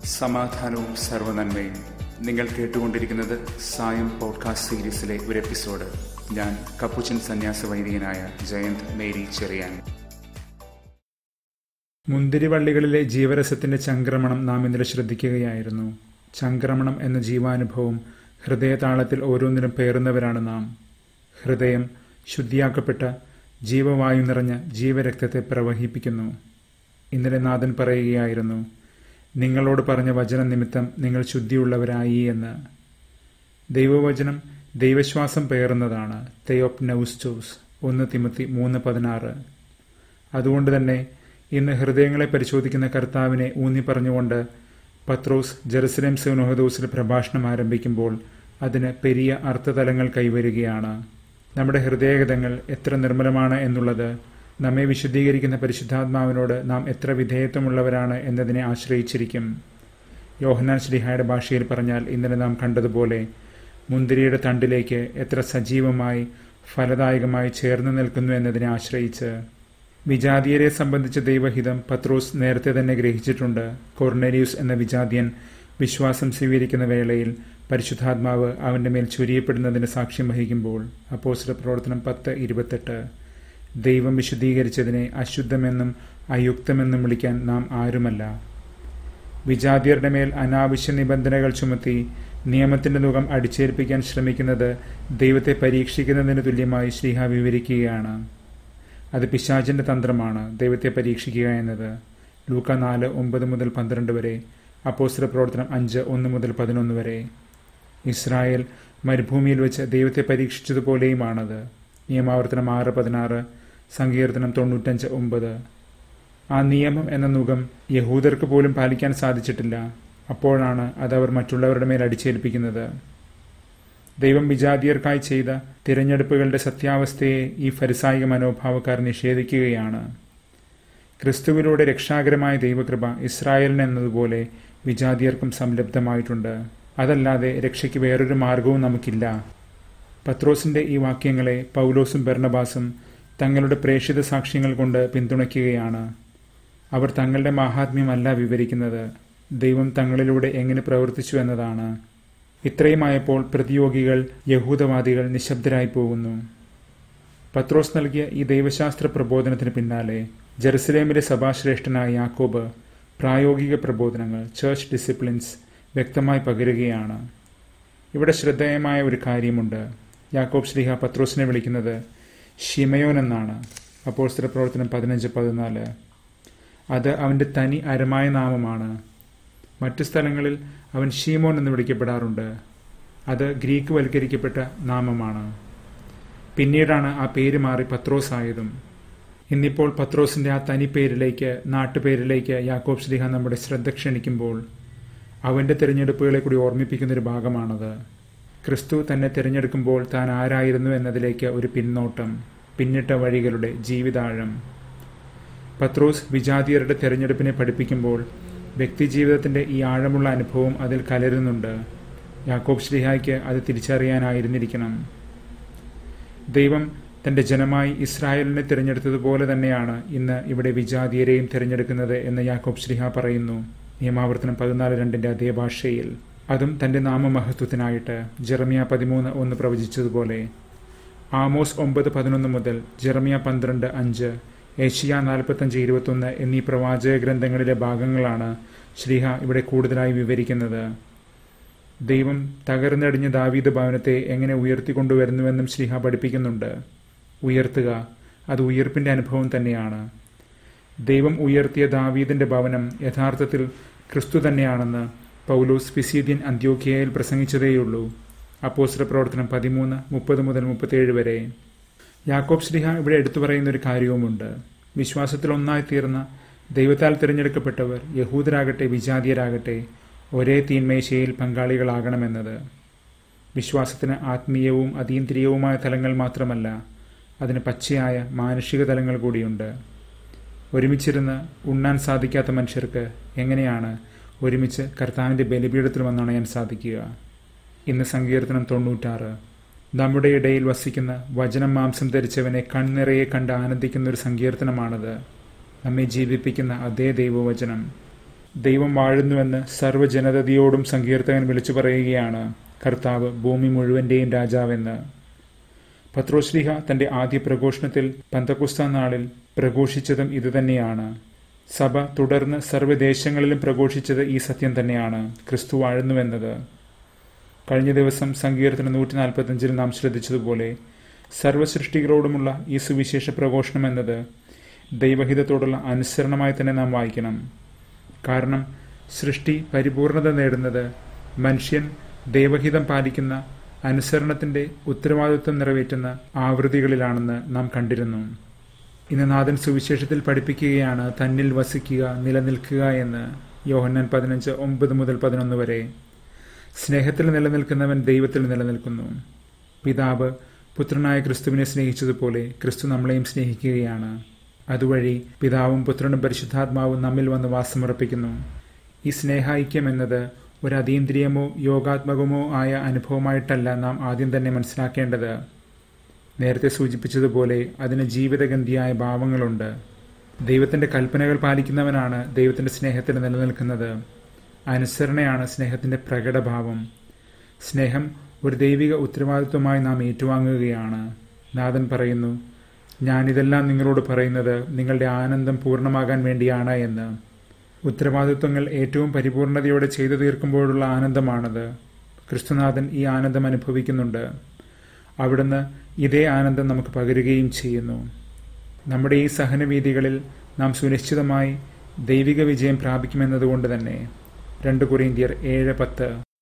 സമാധാനവും സർവനന്മയും നിങ്ങൾ കേട്ടുകൊണ്ടിരിക്കുന്നത് സായം പോഡ്കാസ്റ്റ് സീരീസിലെ ഒരു എപ്പിസോഡ് ഞാൻ കപ്പുച്ചൻ സന്യാസ വൈദികനായ ജയന്ത് മേരി ചെറിയാൻ മുന്തിരിവള്ളികളിലെ ജീവരസത്തിന്റെ ചംക്രമണം നാം ഇന്നലെ ശ്രദ്ധിക്കുകയായിരുന്നു ചംക്രമണം എന്ന ജീവാനുഭവം ഹൃദയതാളത്തിൽ ഓരോന്നിനും പേറുന്നവരാണ് നാം ഹൃദയം ശുദ്ധിയാക്കപ്പെട്ട ജീവവായു നിറഞ്ഞ ജീവരക്തത്തെ പ്രവഹിപ്പിക്കുന്നു ഇന്നലെ നാഥൻ പറയുകയായിരുന്നു നിങ്ങളോട് പറഞ്ഞ വചനം നിമിത്തം നിങ്ങൾ ശുദ്ധിയുള്ളവരായി എന്ന് ദൈവവചനം ദൈവശ്വാസം പേറുന്നതാണ് തെയോപ് നൗസ്റ്റോസ് ഒന്ന് തിമത്തി മൂന്ന് പതിനാറ് അതുകൊണ്ട് തന്നെ ഇന്ന് ഹൃദയങ്ങളെ പരിശോധിക്കുന്ന കർത്താവിനെ ഊന്നി പറഞ്ഞുകൊണ്ട് പത്രോസ് ജെറുസലേം സൗനോഹദോസിൽ പ്രഭാഷണം ആരംഭിക്കുമ്പോൾ അതിന് പെരിയ അർത്ഥതലങ്ങൾ കൈവരികയാണ് നമ്മുടെ ഹൃദയഗതങ്ങൾ എത്ര നിർമ്മലമാണ് എന്നുള്ളത് നമ്മെ വിശുദ്ധീകരിക്കുന്ന പരിശുദ്ധാത്മാവിനോട് നാം എത്ര വിധേയത്വമുള്ളവരാണ് എന്നതിനെ ആശ്രയിച്ചിരിക്കും യോഹന്നാൻ ശ്രീഹായുടെ ഭാഷയിൽ പറഞ്ഞാൽ ഇന്നലെ നാം കണ്ടതുപോലെ മുന്തിരിയുടെ തണ്ടിലേക്ക് എത്ര സജീവമായി ഫലദായകമായി ചേർന്ന് നിൽക്കുന്നു എന്നതിനെ ആശ്രയിച്ച് വിജാതീയരെ സംബന്ധിച്ച ദൈവഹിതം പത്രോസ് നേരത്തെ തന്നെ ഗ്രഹിച്ചിട്ടുണ്ട് കൊർണേലിയൂസ് എന്ന വിജാതിയൻ വിശ്വാസം സ്വീകരിക്കുന്ന വേളയിൽ പരിശുദ്ധാത്മാവ് അവന്റെ മേൽ ചൊരിയപ്പെടുന്നതിന് സാക്ഷ്യം വഹിക്കുമ്പോൾ അപ്പോസ്റ്റർ പ്രവർത്തനം പത്ത് ഇരുപത്തെട്ട് ദൈവം വിശുദ്ധീകരിച്ചതിനെ അശുദ്ധമെന്നും അയുക്തമെന്നും വിളിക്കാൻ നാം ആരുമല്ല വിജാതിയരുടെ മേൽ അനാവശ്യ നിബന്ധനകൾ ചുമത്തി നിയമത്തിന്റെ മുഖം അടിച്ചേൽപ്പിക്കാൻ ശ്രമിക്കുന്നത് ദൈവത്തെ പരീക്ഷിക്കുന്നതിന് തുല്യമായി ശ്രീഹ വിവരിക്കുകയാണ് അത് പിശാചിന്റെ തന്ത്രമാണ് ദൈവത്തെ പരീക്ഷിക്കുക എന്നത് ലൂക്ക നാല് ഒമ്പത് മുതൽ പന്ത്രണ്ട് വരെ അപ്പോസ്റ്റർ പ്രവർത്തനം അഞ്ച് ഒന്ന് മുതൽ പതിനൊന്ന് വരെ ഇസ്രായേൽ മരുഭൂമിയിൽ വെച്ച് ദൈവത്തെ പരീക്ഷിച്ചതുപോലെയുമാണത് നിയമാവർത്തനം ആറ് പതിനാറ് സങ്കീർത്തനം തൊണ്ണൂറ്റഞ്ച് ഒമ്പത് ആ നിയമം എന്ന നുഖം യഹൂദർക്ക് പോലും പാലിക്കാൻ സാധിച്ചിട്ടില്ല അപ്പോഴാണ് അത് അവർ മറ്റുള്ളവരുടെ മേൽ അടിച്ചേൽപ്പിക്കുന്നത് ദൈവം വിജാതിയർക്കായി ചെയ്ത തിരഞ്ഞെടുപ്പുകളുടെ സത്യാവസ്ഥയെ ഈ ഫരിസായിക മനോഭാവക്കാർ നിഷേധിക്കുകയാണ് ക്രിസ്തുവിലൂടെ രക്ഷാകരമായ ദൈവകൃപ ഇസ്രായേലിന് എന്നതുപോലെ വിജാതിയർക്കും സംലബ്ധമായിട്ടുണ്ട് അതല്ലാതെ രക്ഷയ്ക്ക് വേറൊരു മാർഗവും നമുക്കില്ല പത്രോസിന്റെ ഈ വാക്യങ്ങളെ പൗലോസും ബെർണബാസും തങ്ങളുടെ പ്രേക്ഷിത സാക്ഷ്യങ്ങൾ കൊണ്ട് പിന്തുണയ്ക്കുകയാണ് അവർ തങ്ങളുടെ മാഹാത്മ്യമല്ല വിവരിക്കുന്നത് ദൈവം തങ്ങളിലൂടെ എങ്ങനെ പ്രവർത്തിച്ചു എന്നതാണ് ഇത്രയുമായപ്പോൾ പ്രതിയോഗികൾ യഹൂദവാദികൾ നിശബ്ദരായി പോകുന്നു പത്രോസ് നൽകിയ ഈ ദൈവശാസ്ത്ര പ്രബോധനത്തിന് പിന്നാലെ ജെറുസലേമിലെ സഭാശ്രേഷ്ഠനായ യാക്കോബ് പ്രായോഗിക പ്രബോധനങ്ങൾ ചേർച്ച് ഡിസിപ്ലിൻസ് വ്യക്തമായി പകരുകയാണ് ഇവിടെ ശ്രദ്ധേയമായ ഒരു കാര്യമുണ്ട് യാക്കോബ് ശ്രീഹ പത്രോസിനെ വിളിക്കുന്നത് ഷിമയോൻ എന്നാണ് അപ്പോൾ പ്രവർത്തനം പതിനഞ്ച് പതിനാല് അത് അവൻ്റെ തനി അരമായ നാമമാണ് മറ്റു സ്ഥലങ്ങളിൽ അവൻ ഷീമോൻ എന്ന് വിളിക്കപ്പെടാറുണ്ട് അത് ഗ്രീക്ക് വൽക്കരിക്കപ്പെട്ട നാമമാണ് പിന്നീടാണ് ആ പേര് മാറി പത്രോസ് ആയതും ഇന്നിപ്പോൾ പത്രോസിന്റെ ആ തനി പേരിലേക്ക് നാട്ടുപേരിലേക്ക് യാക്കോബ് ശ്രീഹ നമ്മുടെ ശ്രദ്ധ ക്ഷണിക്കുമ്പോൾ അവന്റെ തിരഞ്ഞെടുപ്പുകളെ കൂടി ഓർമ്മിപ്പിക്കുന്ന ഒരു ഭാഗമാണത് ക്രിസ്തു തന്നെ തിരഞ്ഞെടുക്കുമ്പോൾ താൻ ആരായിരുന്നു എന്നതിലേക്ക് ഒരു പിന്നോട്ടം പിന്നിട്ട വഴികളുടെ ജീവിതാഴം പത്രോസ് വിജാതിയരുടെ തിരഞ്ഞെടുപ്പിനെ പഠിപ്പിക്കുമ്പോൾ വ്യക്തിജീവിതത്തിന്റെ ഈ ആഴമുള്ള അനുഭവം അതിൽ കലരുന്നുണ്ട് യാക്കോബ് ശ്രീഹായ്ക്ക് അത് തിരിച്ചറിയാനായിരുന്നിരിക്കണം ദൈവം തന്റെ ജനമായി ഇസ്രായേലിനെ തിരഞ്ഞെടുത്തതുപോലെ തന്നെയാണ് ഇന്ന് ഇവിടെ വിജാതിയരെയും തിരഞ്ഞെടുക്കുന്നത് എന്ന് യാക്കോബ് ശ്രീഹ പറയുന്നു നിയമാവർത്തനം പതിനാല് രണ്ടിന്റെ അതേ ഭാഷയിൽ അതും തന്റെ നാമമഹത്വത്തിനായിട്ട് ജെറമിയ പതിമൂന്ന് ഒന്ന് പ്രവചിച്ചതുപോലെ ആമോസ് ഒമ്പത് പതിനൊന്ന് മുതൽ ജെറമിയ പന്ത്രണ്ട് അഞ്ച് ഏഷ്യ നാൽപ്പത്തഞ്ച് ഇരുപത്തൊന്ന് എന്നീ പ്രവാചക ഗ്രന്ഥങ്ങളിലെ ഭാഗങ്ങളാണ് ശ്രീഹ ഇവിടെ കൂടുതലായി വിവരിക്കുന്നത് ദൈവം തകർന്നടിഞ്ഞ ദാവീദ് ഭവനത്തെ എങ്ങനെ ഉയർത്തിക്കൊണ്ടുവരുന്നുവെന്നും ശ്രീഹ പഠിപ്പിക്കുന്നുണ്ട് ഉയർത്തുക അത് ഉയർപ്പിന്റെ അനുഭവം തന്നെയാണ് ദൈവം ഉയർത്തിയ ദാവീദിന്റെ ഭവനം യഥാർത്ഥത്തിൽ ക്രിസ്തു തന്നെയാണെന്ന് പൗലോസ് ഫിസീദ്യൻ അന്ത്യോക്കിയയിൽ പ്രസംഗിച്ചതേയുള്ളൂ അപ്പോസ്റ്റർ പ്രവർത്തനം പതിമൂന്ന് മുപ്പത് മുതൽ മുപ്പത്തിയേഴ് വരെ യാക്കോബ് ശ്രീഹ ഇവിടെ എടുത്തു പറയുന്ന ഒരു കാര്യവുമുണ്ട് വിശ്വാസത്തിൽ ഒന്നായി തീർന്ന ദൈവത്താൽ തിരഞ്ഞെടുക്കപ്പെട്ടവർ യഹൂദരാകട്ടെ വിജാതിയരാകട്ടെ ഒരേ തീന്മേശയിൽ പങ്കാളികളാകണമെന്നത് വിശ്വാസത്തിന് ആത്മീയവും അതീന്ദ്രിയവുമായ തലങ്ങൾ മാത്രമല്ല അതിന് പച്ചയായ മാനുഷിക തലങ്ങൾ കൂടിയുണ്ട് ഒരുമിച്ചിരുന്ന് ഉണ്ണാൻ സാധിക്കാത്ത മനുഷ്യർക്ക് എങ്ങനെയാണ് ഒരുമിച്ച് കർത്താവിൻ്റെ ബലിപീഠത്തിൽ വന്നണയാൻ സാധിക്കുക ഇന്ന് സങ്കീർത്തനം തൊണ്ണൂറ്റാറ് നമ്മുടെ ഇടയിൽ വസിക്കുന്ന വചനം മാംസം ധരിച്ചവനെ കൺനിറയെ കണ്ട് ആനന്ദിക്കുന്ന ഒരു സങ്കീർത്തനമാണത് നമ്മെ ജീവിപ്പിക്കുന്ന അതേ ദൈവവചനം ദൈവം വാഴുന്നുവെന്ന് സർവ്വജനതയോടും സങ്കീർത്തകൻ വിളിച്ചു പറയുകയാണ് കർത്താവ് ഭൂമി മുഴുവന്റെയും രാജാവെന്ന് പത്രോശ്ലിഹ തന്റെ ആദ്യ പ്രഘോഷണത്തിൽ പന്തക്കുസ്ത നാളിൽ പ്രഘോഷിച്ചതും ഇതുതന്നെയാണ് സഭ തുടർന്ന് സർവ്വദേശങ്ങളിലും പ്രഘോഷിച്ചത് ഈ സത്യം തന്നെയാണ് ക്രിസ്തു വാഴുന്നുവെന്നത് കഴിഞ്ഞ ദിവസം സങ്കീർത്തന നൂറ്റി നാൽപ്പത്തഞ്ചിൽ നാം ശ്രദ്ധിച്ചതുപോലെ സർവ്വസൃഷ്ടികളോടുമുള്ള ഈ സുവിശേഷ പ്രഘോഷണം എന്നത് ദൈവഹിതത്തോടുള്ള അനുസരണമായി തന്നെ നാം വായിക്കണം കാരണം സൃഷ്ടി പരിപൂർണത നേടുന്നത് മനുഷ്യൻ ദൈവഹിതം പാലിക്കുന്ന അനുസരണത്തിന്റെ ഉത്തരവാദിത്വം നിറവേറ്റുന്ന ആവൃത്തികളിലാണെന്ന് നാം കണ്ടിരുന്നു ഇന്ന് നാഥൻ സുവിശേഷത്തിൽ പഠിപ്പിക്കുകയാണ് തന്നിൽ വസിക്കുക നിലനിൽക്കുക എന്ന് യോഹന്നാൻ പതിനഞ്ച് ഒമ്പത് മുതൽ പതിനൊന്ന് വരെ സ്നേഹത്തിൽ നിലനിൽക്കുന്നവൻ ദൈവത്തിൽ നിലനിൽക്കുന്നു പിതാവ് പുത്രനായ ക്രിസ്തുവിനെ സ്നേഹിച്ചതുപോലെ ക്രിസ്തു നമ്മളെയും സ്നേഹിക്കുകയാണ് അതുവഴി പിതാവും പുത്രനും പരിശുദ്ധാത്മാവും നമ്മിൽ വന്ന് വാസമുറപ്പിക്കുന്നു ഈ സ്നേഹായിക്യം എന്നത് ഒരു അതീന്ദ്രിയമോ യോഗാത്മകമോ ആയ അനുഭവമായിട്ടല്ല നാം ആദ്യം തന്നെ മനസ്സിലാക്കേണ്ടത് നേരത്തെ സൂചിപ്പിച്ചതുപോലെ അതിന് ജീവിതഗന്ധിയായ ഭാവങ്ങളുണ്ട് ദൈവത്തിന്റെ കൽപ്പനകൾ പാലിക്കുന്നവനാണ് ദൈവത്തിന്റെ സ്നേഹത്തിൽ നിലനിൽക്കുന്നത് അനുസരണയാണ് സ്നേഹത്തിന്റെ പ്രകടഭാവം സ്നേഹം ഒരു ദൈവിക ഉത്തരവാദിത്വമായി നാം ഏറ്റുവാങ്ങുകയാണ് നാഥൻ പറയുന്നു ഞാനിതെല്ലാം നിങ്ങളോട് പറയുന്നത് നിങ്ങളുടെ ആനന്ദം പൂർണ്ണമാകാൻ വേണ്ടിയാണ് എന്ന് ഉത്തരവാദിത്വങ്ങൾ ഏറ്റവും പരിപൂർണതയോടെ ചെയ്തു തീർക്കുമ്പോഴുള്ള ആനന്ദമാണത് ക്രിസ്തുനാഥൻ ഈ ആനന്ദം അനുഭവിക്കുന്നുണ്ട് അവിടുന്ന് ഇതേ ആനന്ദം നമുക്ക് പകരുകയും ചെയ്യുന്നു നമ്മുടെ ഈ സഹനവീതികളിൽ നാം സുനിശ്ചിതമായി ദൈവിക വിജയം പ്രാപിക്കുമെന്നതുകൊണ്ട് തന്നെ രണ്ട് കൊറിയന്ത്യർ ഏഴ് പത്ത്